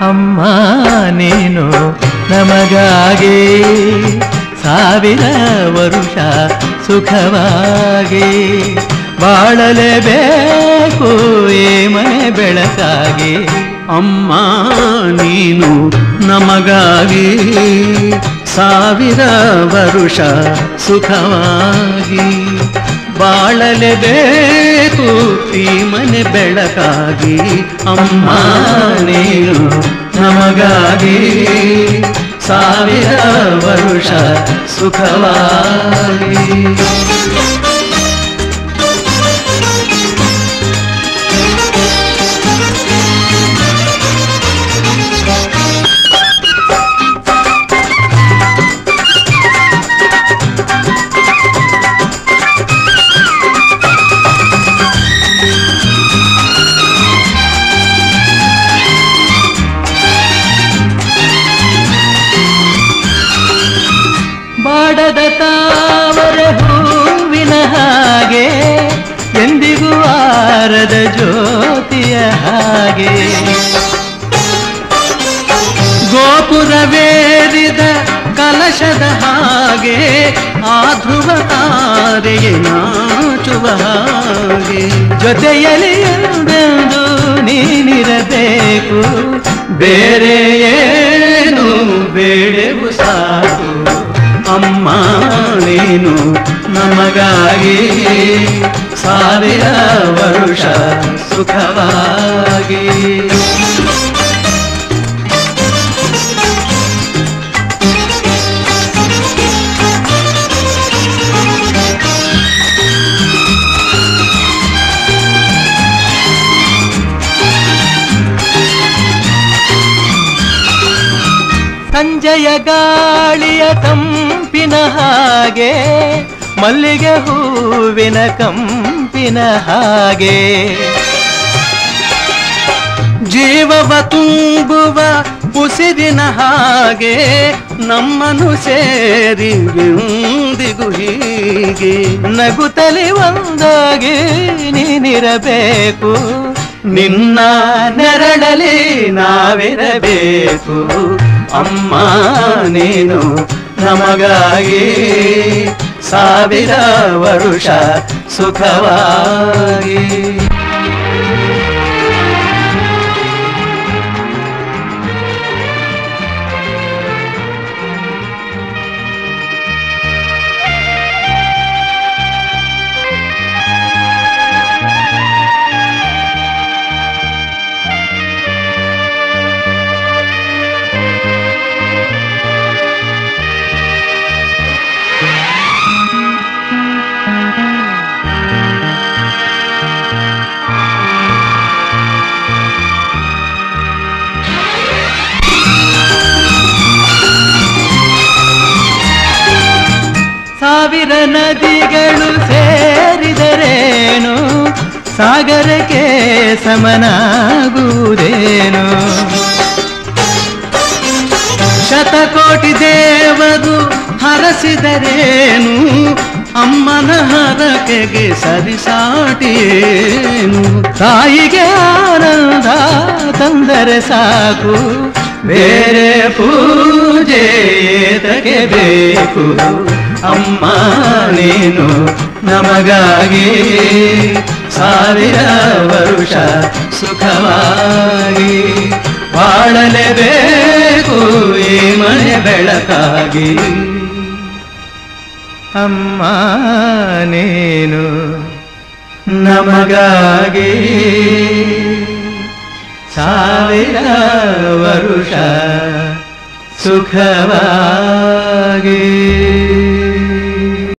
ಅಮ್ಮ ನೀನು ನಮಗಾಗಿ ಸಾವಿರ ವರುಷ ಸುಖವಾಗಿ ಬಾಳಲೇಬೇಕು ಈ ಮನೆ ಬೆಳಕಾಗಿ ಅಮ್ಮ ನೀನು ನಮಗಾಗಿ ಸಾವಿರ ವರುಷ ಸುಖವಾಗಿ ಬಾಳಲೇಬೇಕು ಈ ಮನೆ ಬೆಳಕಾಗಿ ಅಮ್ಮ ನೀನು ನಮಗಾಗಿ ಸಾವಿರ ವರುಷ ಸುಖವಾಗಿ ಬಾಡದ ತಾವರೆ ಹೂವಿನ ಹಾಗೆ ಎಂದಿಗೂ ಆರದ ಜ್ಯೋತಿಯ ಹಾಗೆ ಗೋಪುರವೇರಿದ ಕಲಶದ ಹಾಗೆ ಆ ಧ್ರುವ ತಾರೆಯೇ ನಾಚುವ ಹಾಗೆ ಜೊತೆಯಲ್ಲಿ ಎಂದೆಂದು ನೀನಿರಬೇಕು ಬೇರೆ ಏನು ಬೇಡೆವು ಸಾಕು ಅಮ್ಮ ನೀನು ನಮಗಾಗಿ ಸಾವಿರ ವರುಷ ಸುಖವಾಗಿ ಸಂಜೆಯ ಗಾಳಿಯ ತಂಪಿನ ಹಾಗೆ ಮಲ್ಲಿಗೆ ಹೂವಿನ ಕಂಪಿನ ಹಾಗೆ ಜೀವವ ತುಂಬುವ ಉಸಿರಿನ ಹಾಗೆ ನಮ್ಮನ್ನು ಸೇರಿ ಎಂದಿಗೂ ಹೀಗೆ ನಗುತ್ತಲಿ ಒಂದಾಗಿ ನೀನಿರಬೇಕು ನಿನ್ನ ನೆರಳಲಿ ನಾವಿರಬೇಕು ಅಮ್ಮ ನೀನು ನಮಗಾಗಿ ಸಾವಿರ ವರುಷ ಸುಖವಾಗಿ ಸಾವಿರ ನದಿಗಳು ಸೇರಿದರೇನು ಸಾಗರಕ್ಕೆ ಸಮನಾಗುವುದೇನು ಶತಕೋಟಿ ದೇವರು ಹರಸಿದರೇನು ಅಮ್ಮನ ಹರಕೆಗೆ ಸರಿಸಾಟಿಯೇನು ತಾಯಿಗೆ ಆನಂದ ತಂದರೆ ಸಾಕು ಬೇರೆ ಪೂಜೆ ಏತಕ್ಕೆ ಬೇಕು ಅಮ್ಮ ನೀನು ನಮಗಾಗಿ ಸಾವಿರ ವರುಷ ಸುಖವಾಗಿ ಬಾಳಲೇಬೇಕು ಈ ಮನೆ ಬೆಳಕಾಗಿ ಅಮ್ಮ ನೀನು ನಮಗಾಗಿ ಸಾವಿರ ವರುಷ ಸುಖವಾಗಿ